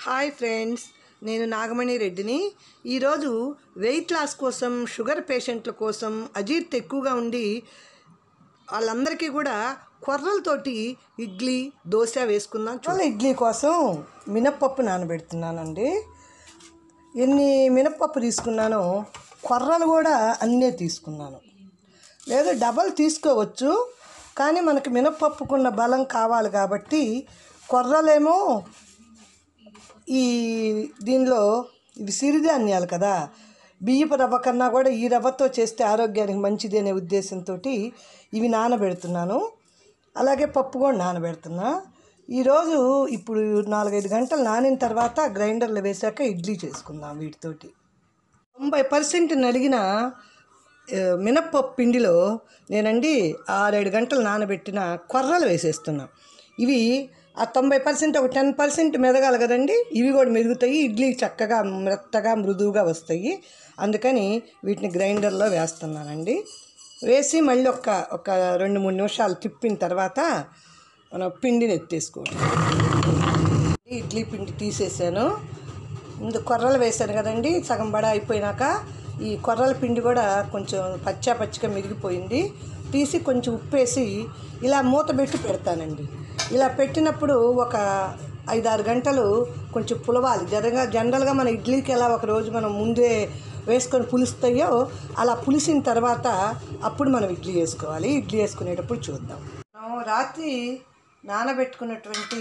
hi friends నేను నాగమణి రెడ్డిని ఈరోజు వెయిట్ లాస్ కోసం షుగర్ పేషెంట్ల కోసం అజీర్తి ఎక్కువగా ఉండి వాళ్ళందరికీ కూడా కొర్రలతోటి ఇడ్లీ దోశ వేసుకుందాం చూడాలి ఇడ్లీ కోసం మినప్పప్పు నానబెడుతున్నానండి ఎన్ని మినప్పప్పు తీసుకున్నానో కొర్రలు కూడా అన్నీ తీసుకున్నాను లేదు డబల్ తీసుకోవచ్చు కానీ మనకి మినప్పప్పుకున్న బలం కావాలి కాబట్టి కొర్రలేమో ఈ దీనిలో ఇవి సిరిధాన్యాలు కదా బియ్యపు రవ్వ కన్నా కూడా ఈ రవ్వతో చేస్తే ఆరోగ్యానికి మంచిది అనే ఉద్దేశంతో ఇవి నానబెడుతున్నాను అలాగే పప్పు కూడా నానబెడుతున్నా ఈరోజు ఇప్పుడు నాలుగైదు గంటలు నానిన తర్వాత గ్రైండర్లో వేసాక ఇడ్లీ చేసుకుందాం వీటితోటి తొంభై పర్సెంట్ నలిగిన ఆ, మినప్పప్పు పిండిలో నేనండి ఆరేడు గంటలు నానబెట్టిన కొర్రలు వేసేస్తున్నా ఇవి ఆ తొంభై పర్సెంట్ ఒక టెన్ పర్సెంట్ మెదగాలి కదండి ఇవి కూడా మెరుగుతాయి ఇడ్లీ చక్కగా మెత్తగా మృదువుగా వస్తాయి అందుకని వీటిని గ్రైండర్లో వేస్తున్నానండి వేసి మళ్ళీ ఒక ఒక రెండు మూడు నిమిషాలు తిప్పిన తర్వాత మనం పిండిని ఎత్తేసుకోవడం ఇడ్లీ పిండి తీసేసాను ముందు కొర్రలు వేసాను కదండి సగం బడ అయిపోయినాక ఈ కొర్రల పిండి కూడా కొంచెం పచ్చా పచ్చిగా మిరిగిపోయింది తీసి కొంచెం ఉప్పేసి ఇలా మూత పెట్టి పెడతానండి ఇలా పెట్టినప్పుడు ఒక ఐదారు గంటలు కొంచెం పులవాలి జరగా జనరల్గా మన ఇడ్లీకి ఎలా ఒక రోజు మనం ముందే వేసుకొని పులుస్తాయో అలా పులిసిన తర్వాత అప్పుడు మనం ఇడ్లీ వేసుకోవాలి ఇడ్లీ వేసుకునేటప్పుడు చూద్దాం మనం రాత్రి నానబెట్టుకున్నటువంటి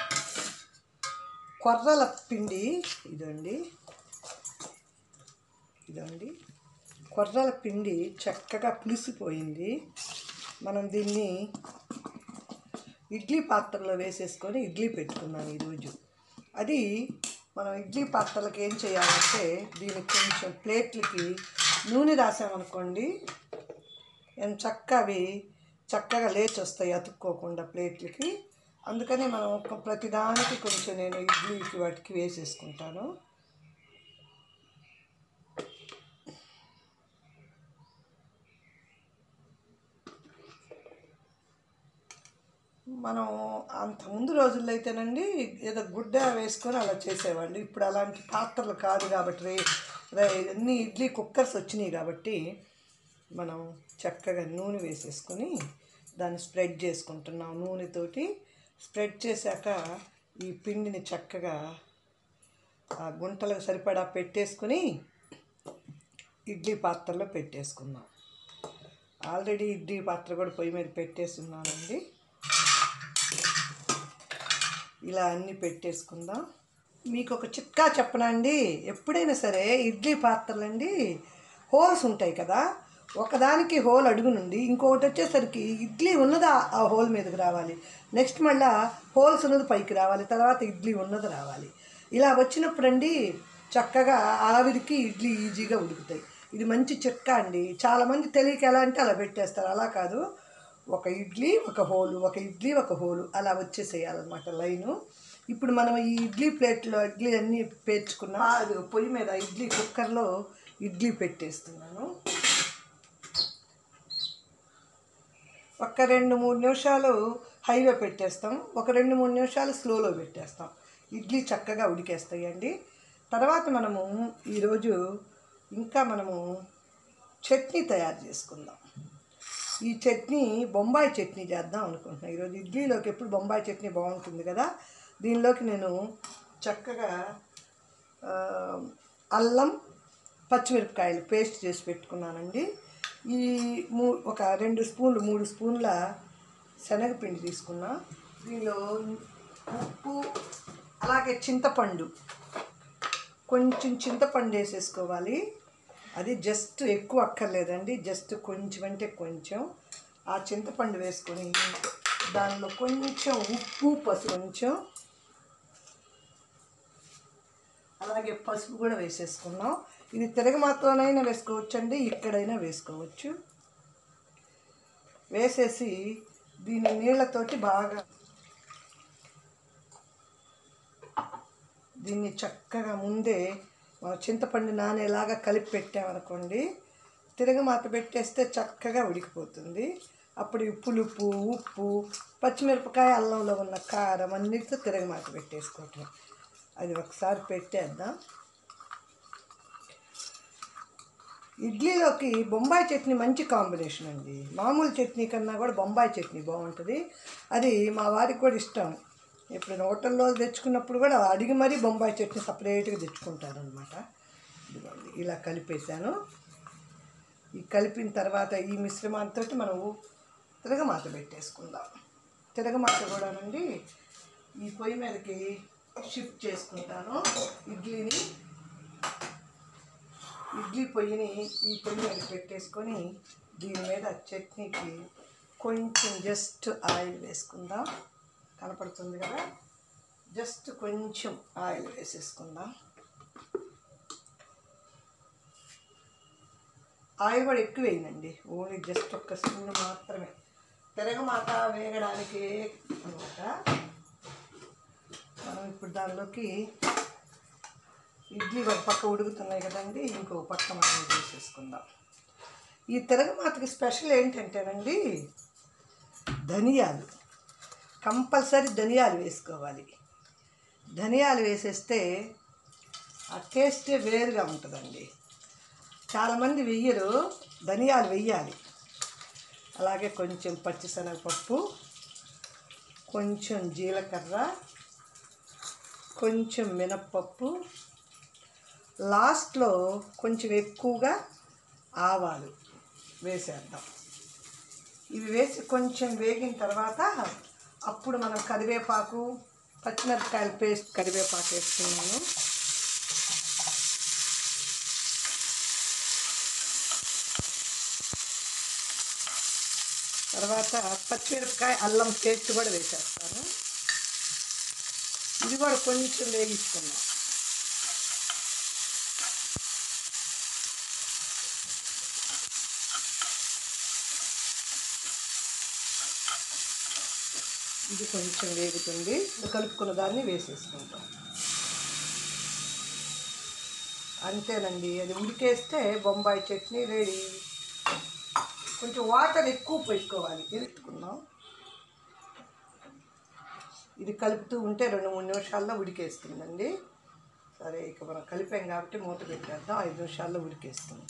కొర్రల పిండి ఇదండి ఇదండి కొర్రల పిండి చక్కగా పులిసిపోయింది మనం దీన్ని ఇడ్లీ పాత్రలో వేసేసుకొని ఇడ్లీ పెట్టుకున్నాను ఈరోజు అది మనం ఇడ్లీ పాత్రలకు ఏం చేయాలంటే దీనికి కొంచెం ప్లేట్లకి నూనె రాసామనుకోండి ఎంత చక్కగా అవి చక్కగా లేచి వస్తాయి అతుక్కోకుండా ప్లేట్లకి అందుకని మనం ఒక ప్రతిదానికి కొంచెం నేను ఇడ్లీకి వాటికి వేసేసుకుంటాను మనం అంత ముందు రోజుల్లో అయితేనండి ఏదో గుడ్డ వేసుకొని అలా చేసేవాళ్ళు ఇప్పుడు అలాంటి పాత్రలు కాదు కాబట్టి రే రే- అన్ని ఇడ్లీ కుక్కర్స్ వచ్చినాయి కాబట్టి మనం చక్కగా నూనె వేసేసుకొని దాన్ని స్ప్రెడ్ చేసుకుంటున్నాం నూనెతోటి స్ప్రెడ్ చేశాక ఈ పిండిని చక్కగా ఆ గుంటలకు సరిపడా పెట్టేసుకుని ఇడ్లీ పాత్రలో పెట్టేసుకుందాం ఆల్రెడీ ఇడ్లీ పాత్ర కూడా పొయ్యి మీద పెట్టేస్తున్నానండి ఇలా అన్నీ పెట్టేసుకుందాం మీకు ఒక చిట్కా చెప్పనా అండి ఎప్పుడైనా సరే ఇడ్లీ పాత్రలండి హోల్స్ ఉంటాయి కదా ఒకదానికి హోల్ అడుగు నుండి ఇంకొకటి వచ్చేసరికి ఇడ్లీ ఉన్నది ఆ- ఆ హోల్ మీదకి రావాలి నెక్స్ట్ మళ్ళా హోల్స్ ఉన్నది పైకి రావాలి తర్వాత ఇడ్లీ ఉన్నది రావాలి ఇలా వచ్చినప్పుడండి చక్కగా ఆవిరికి ఇడ్లీ ఈజీగా ఉడుకుతాయి ఇది మంచి చిట్కా అండి చాలామంది తెలియక ఎలా అంటే అలా పెట్టేస్తారు అలా కాదు ఒక ఇడ్లీ ఒక హోలు ఒక ఇడ్లీ ఒక హోలు అలా వచ్చేసేయాలన్నమాట లైను ఇప్పుడు మనం ఈ ఇడ్లీ ప్లేట్లో ఇడ్లీ అన్నీ పేర్చుకున్నా అది పొయ్యి మీద ఇడ్లీ కుక్కర్లో ఇడ్లీ పెట్టేస్తున్నాను ఒక రెండు మూడు నిమిషాలు హైవే పెట్టేస్తాం ఒక రెండు మూడు నిమిషాలు స్లోలో పెట్టేస్తాం ఇడ్లీ చక్కగా ఉడికేస్తాయండి తర్వాత మనము ఈరోజు ఇంకా మనము చట్నీ తయారు చేసుకుందాం ఈ చట్నీ బొంబాయి చట్నీ చేద్దాం అనుకుంటున్నాను ఈరోజు ఇడ్లీలోకి ఎప్పుడు బొంబాయి చట్నీ బాగుంటుంది కదా దీనిలోకి నేను చక్కగా ఆ, అల్లం పచ్చిమిరపకాయలు పేస్ట్ చేసి పెట్టుకున్నానండి ఈ మూ ఒక రెండు స్పూన్లు మూడు స్పూన్ల శనగపిండి తీసుకున్నా దీనిలో ఉప్పు అలాగే చింతపండు కొంచెం చింతపండు వేసేసుకోవాలి అది జస్ట్ ఎక్కువ అక్కర్లేదండి జస్ట్ కొంచెం అంటే కొంచెం ఆ చింతపండు వేసుకొని దానిలో కొంచెం ఉప్పు పసుపు కొంచెం అలాగే పసుపు కూడా వేసేసుకున్నాం ఇది తిరగమాతలోనైనా వేసుకోవచ్చు అండి ఇక్కడైనా వేసుకోవచ్చు వేసేసి దీని నీళ్ళతోటి బాగా దీన్ని చక్కగా ముందే మనం చింతపండు నానేలాగా కలిపి పెట్టామనుకోండి తిరగమాత పెట్టేస్తే చక్కగా ఉడికిపోతుంది అప్పుడు ఈ పులుపు ఉప్పు పచ్చిమిరపకాయ అల్లంలో ఉన్న కారం అన్నిటితో తిరగమాత పెట్టేసుకోవటం అది ఒకసారి పెట్టేద్దాం ఇడ్లీలోకి బొంబాయి చట్నీ మంచి కాంబినేషన్ అండి మామూలు చట్నీ కన్నా కూడా బొంబాయి చట్నీ బాగుంటుంది అది మా వారికి కూడా ఇష్టం ఇప్పుడు హోటల్లో తెచ్చుకున్నప్పుడు కూడా అడిగి మరీ బొంబాయి చట్నీ సపరేట్గా తెచ్చుకుంటారు అనమాట ఇదిగోండి ఇలా కలిపేసాను ఈ కలిపిన తర్వాత ఈ మిశ్రమాంతో మనం తిరగమాత పెట్టేసుకుందాం తిరగమాత కూడానండి ఈ పొయ్యి మీదకి షిఫ్ట్ చేసుకుంటాను ఇడ్లీని ఇడ్లీ పొయ్యిని ఈ పొయ్యి మీద పెట్టేసుకొని దీని మీద చట్నీకి కొంచెం జస్ట్ ఆయిల్ వేసుకుందాం కనపడుతుంది కదా జస్ట్ కొంచెం ఆయిల్ వేసేసుకుందాం ఆయిల్ కూడా ఎక్కువ వేయనండి ఓన్లీ జస్ట్ ఒక్క స్పూన్ మాత్రమే తిరగమాత వేగడానికి అనమాట మనం ఇప్పుడు దానిలోకి ఇడ్లీ ఒక పక్క ఉడుకుతున్నాయి కదండి ఇంకో పక్క మనం వేసేసుకుందాం ఈ తిరగమాతకి స్పెషల్ ఏంటంటేనండి ధనియాలు కంపల్సరీ ధనియాలు వేసుకోవాలి ధనియాలు వేసేస్తే ఆ టేస్టే వేరుగా ఉంటుందండి చాలామంది వెయ్యరు ధనియాలు వెయ్యాలి అలాగే కొంచెం పచ్చిశనగపప్పు కొంచెం జీలకర్ర కొంచెం మినప్పప్పు లాస్ట్లో కొంచెం ఎక్కువగా ఆవాలు వేసేద్దాం ఇవి వేసి కొంచెం వేగిన తర్వాత అప్పుడు మనం కరివేపాకు పచ్చిమిరపకాయల పేస్ట్ కరివేపాకు వేస్తున్నాను తర్వాత పచ్చిమిరపకాయ అల్లం పేస్ట్ కూడా వేసేస్తాను ఇది కూడా కొంచెం వేగించుకున్నాం ఇది కొంచెం వేగుతుంది కలుపుకున్న దాన్ని వేసేసుకుంటాం అంతేనండి అది ఉడికేస్తే బొంబాయి చట్నీ రెడీ కొంచెం వాటర్ ఎక్కువ పెట్టుకోవాలి పెట్టుకుందాం ఇది కలుపుతూ ఉంటే రెండు మూడు నిమిషాల్లో ఉడికేస్తుందండి సరే ఇక మనం కలిపాం కాబట్టి మూత పెట్టేద్దాం ఐదు నిమిషాల్లో ఉడికేస్తుంది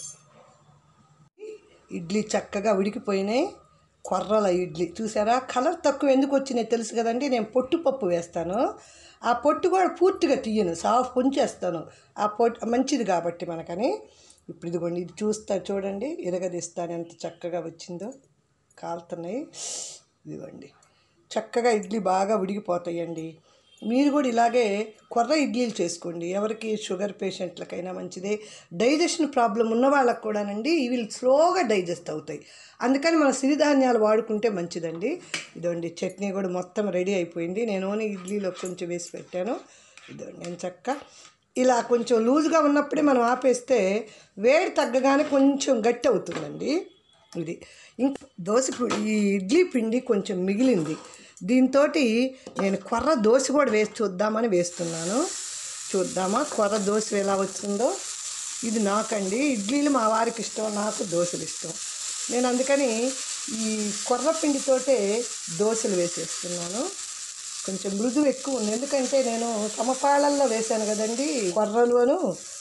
ఇడ్లీ చక్కగా ఉడికిపోయినాయి కొర్రల ఇడ్లీ చూసారా కలర్ తక్కువ ఎందుకు వచ్చినాయి తెలుసు కదండి నేను పొట్టు పప్పు వేస్తాను ఆ పొట్టు కూడా పూర్తిగా తీయను సాఫ్ పొంచేస్తాను ఆ పొట్టు మంచిది కాబట్టి మనకని ఇప్పుడు ఇదిగోండి ఇది చూస్తా చూడండి ఇరగదీస్తాను ఎంత చక్కగా వచ్చిందో కాలుతున్నాయి ఇదిగోండి చక్కగా ఇడ్లీ బాగా ఉడికిపోతాయండి మీరు కూడా ఇలాగే కొర్ర ఇడ్లీలు చేసుకోండి ఎవరికి షుగర్ పేషెంట్లకైనా మంచిదే డైజెషన్ ప్రాబ్లం ఉన్న వాళ్ళకి కూడానండి ఇవి స్లోగా డైజెస్ట్ అవుతాయి అందుకని మన సిరిధాన్యాలు వాడుకుంటే మంచిదండి ఇదండి చట్నీ కూడా మొత్తం రెడీ అయిపోయింది నేను ఓన్లీ ఇడ్లీలో కొంచెం వేసి పెట్టాను ఇదండి నేను చక్క ఇలా కొంచెం లూజ్గా ఉన్నప్పుడే మనం ఆపేస్తే వేడి తగ్గగానే కొంచెం గట్టి అవుతుందండి ఇది ఇంక దోశ పిండి ఈ ఇడ్లీ పిండి కొంచెం మిగిలింది దీంతో నేను కొర్ర దోశ కూడా వేసి చూద్దామని వేస్తున్నాను చూద్దామా కొర్ర దోశ ఎలా వచ్చిందో ఇది నాకండి ఇడ్లీలు మా వారికి ఇష్టం నాకు దోశలు ఇష్టం నేను అందుకని ఈ కొర్ర పిండితోటే దోశలు వేసేస్తున్నాను కొంచెం మృదువు ఎక్కువ ఉంది ఎందుకంటే నేను సమపాళల్లో వేశాను కదండి కొర్రలును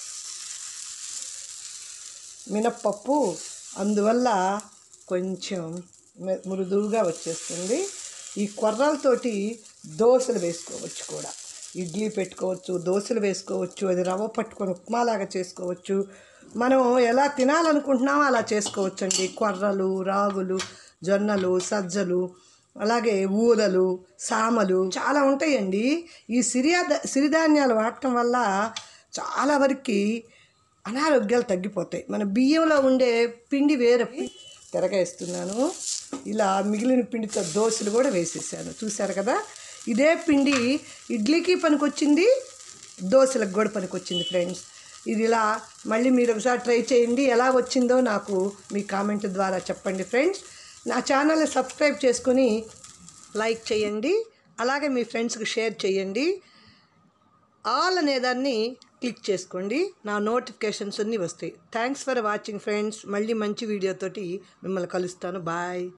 మినప్పప్పు అందువల్ల కొంచెం మె- మృదువుగా వచ్చేస్తుంది ఈ కొర్రలతోటి దోశలు వేసుకోవచ్చు కూడా ఇడ్లీ పెట్టుకోవచ్చు దోశలు వేసుకోవచ్చు అది రవ్వ పట్టుకొని ఉప్మాలాగా చేసుకోవచ్చు మనం ఎలా తినాలనుకుంటున్నామో అలా చేసుకోవచ్చు అండి కొర్రలు రాగులు జొన్నలు సజ్జలు అలాగే ఊరలు సామలు చాలా ఉంటాయండి ఈ సిరియా సిరిధాన్యాలు వాడటం వల్ల చాలా వరకు అనారోగ్యాలు తగ్గిపోతాయి మన బియ్యంలో ఉండే పిండి వేరే తిరగేస్తున్నాను ఇలా మిగిలిన పిండితో దోశలు కూడా వేసేసాను చూశారు కదా ఇదే పిండి ఇడ్లీకి పనికొచ్చింది దోశలకు కూడా పనికొచ్చింది ఫ్రెండ్స్ ఇది ఇలా మళ్ళీ మీరు ఒకసారి ట్రై చేయండి ఎలా వచ్చిందో నాకు మీ కామెంట్ ద్వారా చెప్పండి ఫ్రెండ్స్ నా ఛానల్ని సబ్స్క్రైబ్ చేసుకొని లైక్ చేయండి అలాగే మీ ఫ్రెండ్స్కి షేర్ చేయండి ఆల్ అనేదాన్ని క్లిక్ చేసుకోండి నా నోటిఫికేషన్స్ అన్నీ వస్తాయి థ్యాంక్స్ ఫర్ వాచింగ్ ఫ్రెండ్స్ మళ్ళీ మంచి వీడియోతోటి మిమ్మల్ని కలుస్తాను బాయ్